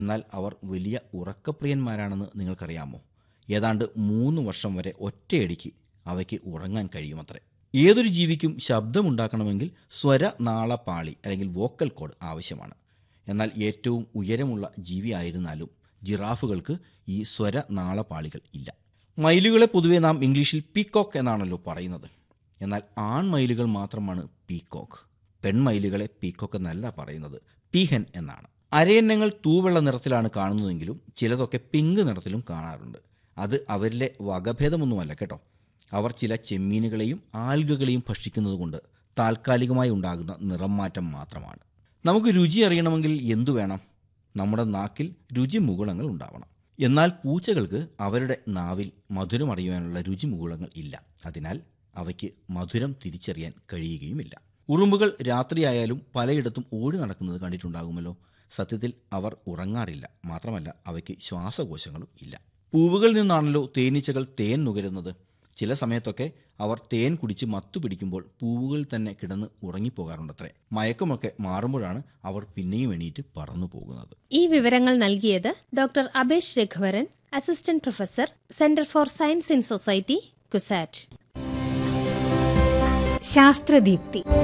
എന്നാൽ അവർ വലിയ ഉറക്കപ്രിയന്മാരാണെന്ന് നിങ്ങൾക്കറിയാമോ ഏതാണ്ട് മൂന്ന് വർഷം വരെ ഒറ്റയടിക്ക് അവയ്ക്ക് ഉറങ്ങാൻ കഴിയുമത്രേ ഏതൊരു ജീവിക്കും ശബ്ദമുണ്ടാക്കണമെങ്കിൽ സ്വര നാളപാളി അല്ലെങ്കിൽ വോക്കൽ കോഡ് ആവശ്യമാണ് എന്നാൽ ഏറ്റവും ഉയരമുള്ള ജീവിയായിരുന്നാലും ജിറാഫുകൾക്ക് ഈ സ്വര നാളപാളികൾ ഇല്ല മയിലുകളെ പൊതുവെ നാം ഇംഗ്ലീഷിൽ പീക്കോക്ക് എന്നാണല്ലോ പറയുന്നത് എന്നാൽ ആൺമയിലുകൾ മാത്രമാണ് പീക്കോക്ക് പെൺമയിലുകളെ പീക്കോക്ക് എന്നല്ല പറയുന്നത് പീഹൻ എന്നാണ് അരയന്നങ്ങൾ തൂവെള്ള നിറത്തിലാണ് കാണുന്നതെങ്കിലും ചിലതൊക്കെ പിങ്ക് നിറത്തിലും കാണാറുണ്ട് അത് അവരിലെ വകഭേദമൊന്നുമല്ല കേട്ടോ അവർ ചില ചെമ്മീനുകളെയും ആൽഗകളെയും ഭക്ഷിക്കുന്നതുകൊണ്ട് താൽക്കാലികമായി ഉണ്ടാകുന്ന നിറം മാറ്റം മാത്രമാണ് നമുക്ക് രുചി അറിയണമെങ്കിൽ എന്തു വേണം നമ്മുടെ നാക്കിൽ രുചി മുകുളങ്ങൾ ഉണ്ടാവണം എന്നാൽ പൂച്ചകൾക്ക് അവരുടെ നാവിൽ മധുരം അറിയുവാനുള്ള രുചി മുകുളങ്ങൾ ഇല്ല അതിനാൽ അവയ്ക്ക് മധുരം തിരിച്ചറിയാൻ കഴിയുകയുമില്ല ഉറുമ്പുകൾ രാത്രിയായാലും പലയിടത്തും ഓടി നടക്കുന്നത് കണ്ടിട്ടുണ്ടാകുമല്ലോ സത്യത്തിൽ അവർ ഉറങ്ങാറില്ല മാത്രമല്ല അവയ്ക്ക് ശ്വാസകോശങ്ങളും ഇല്ല പൂവുകളിൽ നിന്നാണല്ലോ തേനീച്ചകൾ തേൻ നുകരുന്നത് ചില സമയത്തൊക്കെ അവർ തേൻ കുടിച്ച് മത്തു പിടിക്കുമ്പോൾ പൂവുകളിൽ തന്നെ കിടന്ന് ഉറങ്ങിപ്പോകാറുണ്ടത്രേ മയക്കമൊക്കെ മാറുമ്പോഴാണ് അവർ പിന്നെയും എണീറ്റ് പറന്നു പോകുന്നത് ഈ വിവരങ്ങൾ നൽകിയത് doctor Abhesh Raghuvaran assistant professor centre for science in society CUSAT ശാസ്ത്രദീപ്തി